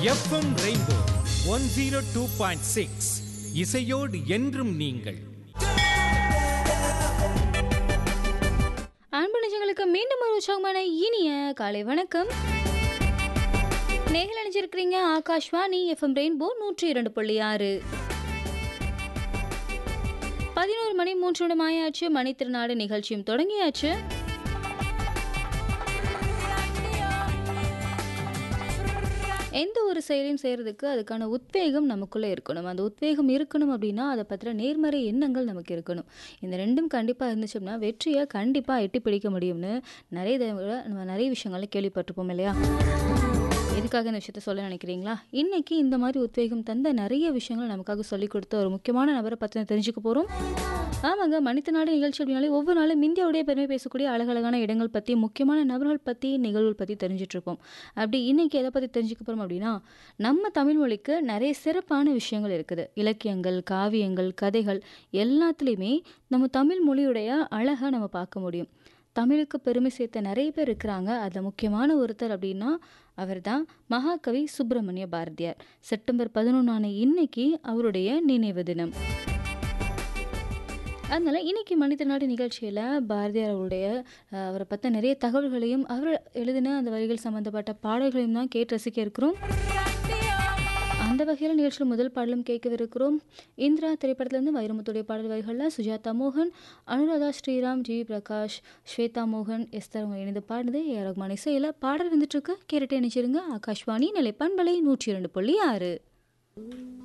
FM Rainbow one zero two point six இசையோடு என்றும் நீங்கள் அன்பு நிஜங்களுக்கு மீண்டும் ஒரு உற்சாகமான இனிய காலை வணக்கம் நேரில் அணிஞ்சிருக்கிறீங்க ஆகாஷ்வாணி எஃப்எம் ரெயின்போ நூற்றி இரண்டு புள்ளி ஆறு பதினோரு மணி மூன்று நிமிடம் ஆயாச்சு மணி திருநாடு நிகழ்ச்சியும் தொடங்கியாச்சு எந்த ஒரு செயலையும் செய்கிறதுக்கு அதுக்கான உத்வேகம் நமக்குள்ளே இருக்கணும் அந்த உத்வேகம் இருக்கணும் அப்படின்னா அதை பற்றின நேர்மறை எண்ணங்கள் நமக்கு இருக்கணும் இந்த ரெண்டும் கண்டிப்பாக இருந்துச்சோம்னா வெற்றியை கண்டிப்பாக எட்டி பிடிக்க முடியும்னு நிறைய தடவை நம்ம நிறைய விஷயங்கள்ல கேள்விப்பட்டிருப்போம் இல்லையா எதுக்காக இந்த விஷயத்த சொல்ல நினைக்கிறீங்களா இன்னைக்கு இந்த மாதிரி உத்வேகம் தந்த நிறைய விஷயங்கள் நமக்காக சொல்லிக் கொடுத்த ஒரு முக்கியமான நபரை பற்றி தெரிஞ்சுக்க போகிறோம் ஆமாங்க மனித நாடு நிகழ்ச்சி அப்படின்னாலே ஒவ்வொரு நாளும் இந்தியாவுடைய பெருமை பேசக்கூடிய அழகழகான இடங்கள் பற்றி முக்கியமான நபர்கள் பற்றி நிகழ்வுகள் பற்றி தெரிஞ்சுட்டு இருப்போம் அப்படி இன்னைக்கு எதை பற்றி தெரிஞ்சுக்க போகிறோம் அப்படின்னா நம்ம தமிழ் மொழிக்கு நிறைய சிறப்பான விஷயங்கள் இருக்குது இலக்கியங்கள் காவியங்கள் கதைகள் எல்லாத்துலேயுமே நம்ம தமிழ் மொழியுடைய அழகை நம்ம பார்க்க முடியும் தமிழுக்கு பெருமை சேர்த்த நிறைய பேர் இருக்கிறாங்க அதில் முக்கியமான ஒருத்தர் அப்படின்னா அவர் தான் மகாகவி சுப்பிரமணிய பாரதியார் செப்டம்பர் பதினொன்றான இன்னைக்கு அவருடைய நினைவு தினம் அதனால இன்னைக்கு மனித நாடு நிகழ்ச்சியில் பாரதியார் அவருடைய அஹ், அவரை பற்ற நிறைய தகவல்களையும் அவர் எழுதின அந்த வரிகள் சம்மந்தப்பட்ட பாடல்களையும் தான் கேட்டு ரசிக்க இருக்கிறோம் அந்த வகையில் நிகழ்ச்சியில் முதல் பாடலும் கேட்கவிருக்கிறோம் இந்திரா திரைப்படத்திலிருந்து வைரமுத்துடைய பாடல் வரிகளில் சுஜாதா மோகன் அனுராதா ஸ்ரீராம் ஜி பிரகாஷ் ஸ்வேதா மோகன் எஸ்தர் அவங்க இணைந்து பாடுனது ஏ ஆர் ரஹ்மான் இசையில் பாடல் வந்துட்டு இருக்கு கேட்டுட்டே நினைச்சிருங்க ஆகாஷ்வாணி நிலைப்பண்பலை நூற்றி இரண்டு புள்ளி ஆறு